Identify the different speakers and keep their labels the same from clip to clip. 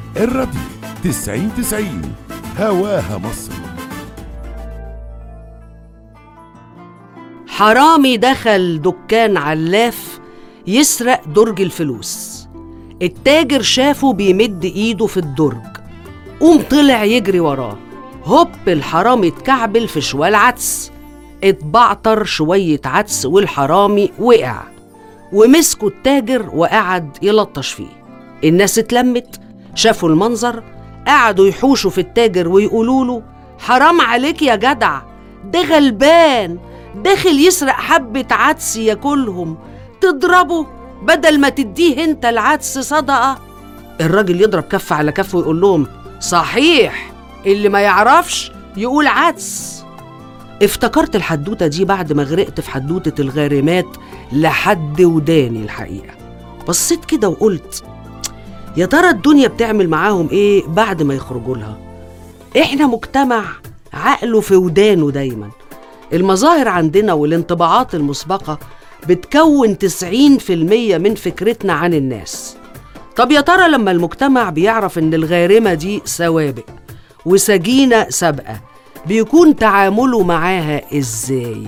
Speaker 1: الراديو تسعين تسعين هواها مصر
Speaker 2: حرامي دخل دكان علاف يسرق درج الفلوس التاجر شافه بيمد ايده في الدرج قوم طلع يجري وراه هوب الحرامي اتكعبل في شوال عدس اتبعتر شوية عدس والحرامي وقع ومسكوا التاجر وقعد يلطش فيه الناس اتلمت شافوا المنظر قعدوا يحوشوا في التاجر ويقولوا له حرام عليك يا جدع ده غلبان داخل يسرق حبة عدس ياكلهم تضربه بدل ما تديه انت العدس صدقة الراجل يضرب كف على كف ويقول لهم صحيح اللي ما يعرفش يقول عدس افتكرت الحدوتة دي بعد ما غرقت في حدوتة الغارمات لحد وداني الحقيقة بصيت كده وقلت يا ترى الدنيا بتعمل معاهم ايه بعد ما يخرجوا لها احنا مجتمع عقله في ودانه دايما المظاهر عندنا والانطباعات المسبقة بتكون 90% من فكرتنا عن الناس طب يا ترى لما المجتمع بيعرف ان الغارمة دي سوابق وسجينة سابقة بيكون تعامله معاها ازاي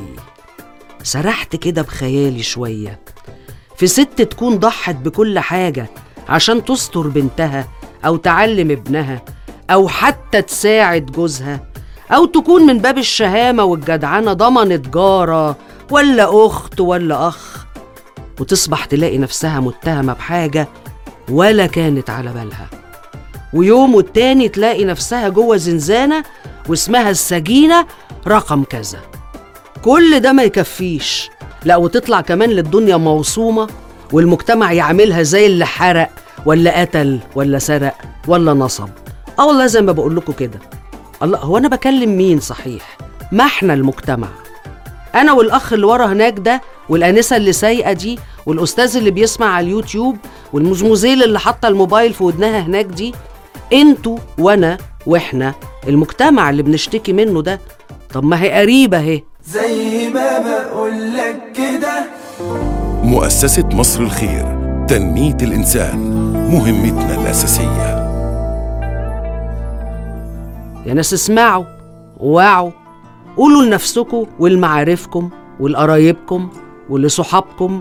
Speaker 2: سرحت كده بخيالي شوية في ست تكون ضحت بكل حاجة عشان تستر بنتها أو تعلم ابنها أو حتى تساعد جوزها أو تكون من باب الشهامة والجدعنة ضمنت جارة ولا أخت ولا أخ وتصبح تلاقي نفسها متهمة بحاجة ولا كانت على بالها ويوم والتاني تلاقي نفسها جوه زنزانة واسمها السجينة رقم كذا كل ده ما يكفيش لا وتطلع كمان للدنيا موصومة والمجتمع يعملها زي اللي حرق ولا قتل ولا سرق ولا نصب اه والله زي ما بقول لكم كده الله هو انا بكلم مين صحيح ما احنا المجتمع انا والاخ اللي ورا هناك ده والانسه اللي سايقه دي والاستاذ اللي بيسمع على اليوتيوب والمزموزيل اللي حاطه الموبايل في ودنها هناك دي انتوا وانا واحنا المجتمع اللي بنشتكي منه ده طب ما هي قريبه اهي
Speaker 3: زي ما بقولك كده
Speaker 1: مؤسسة مصر الخير تنمية الإنسان مهمتنا الأساسية
Speaker 2: يا ناس اسمعوا واعوا قولوا لنفسكم ولمعارفكم ولقرايبكم ولصحابكم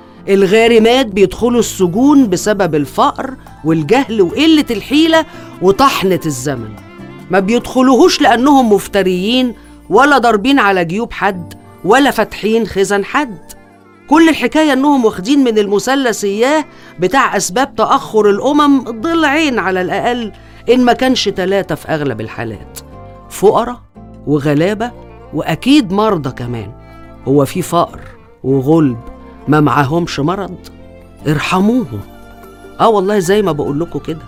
Speaker 2: الغارمات بيدخلوا السجون بسبب الفقر والجهل وقلة الحيلة وطحنة الزمن ما بيدخلوهوش لأنهم مفتريين ولا ضاربين على جيوب حد ولا فاتحين خزن حد كل الحكاية إنهم واخدين من المثلث إياه بتاع أسباب تأخر الأمم ضلعين على الأقل إن ما كانش تلاتة في أغلب الحالات فقراء وغلابة وأكيد مرضى كمان هو في فقر وغلب ما معاهمش مرض ارحموهم اه والله زي ما بقول لكم كده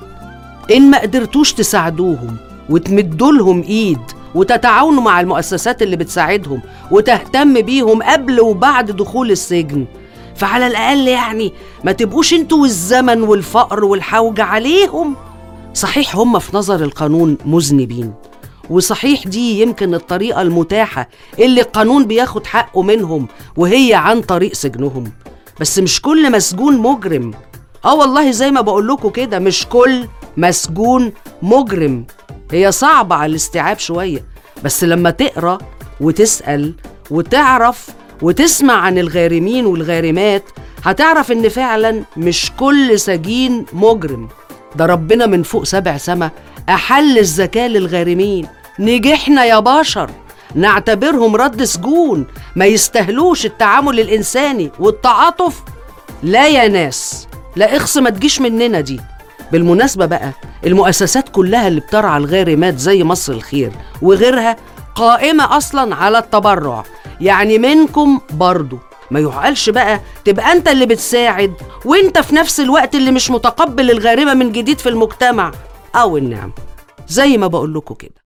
Speaker 2: ان ما قدرتوش تساعدوهم وتمدوا لهم ايد وتتعاونوا مع المؤسسات اللي بتساعدهم وتهتم بيهم قبل وبعد دخول السجن فعلى الاقل يعني ما تبقوش انتوا والزمن والفقر والحوجه عليهم صحيح هم في نظر القانون مذنبين وصحيح دي يمكن الطريقة المتاحة اللي القانون بياخد حقه منهم وهي عن طريق سجنهم بس مش كل مسجون مجرم اه والله زي ما بقول لكم كده مش كل مسجون مجرم هي صعبة على الاستيعاب شوية بس لما تقرا وتسأل وتعرف وتسمع عن الغارمين والغارمات هتعرف ان فعلا مش كل سجين مجرم ده ربنا من فوق سبع سما أحل الزكاة للغارمين نجحنا يا بشر نعتبرهم رد سجون ما يستهلوش التعامل الإنساني والتعاطف لا يا ناس لا اخص ما تجيش مننا دي بالمناسبة بقى المؤسسات كلها اللي بترعى الغارمات زي مصر الخير وغيرها قائمة أصلا على التبرع يعني منكم برضو ما يعقلش بقى تبقى انت اللي بتساعد وانت في نفس الوقت اللي مش متقبل الغارمة من جديد في المجتمع او النعم زي ما بقول لكم كده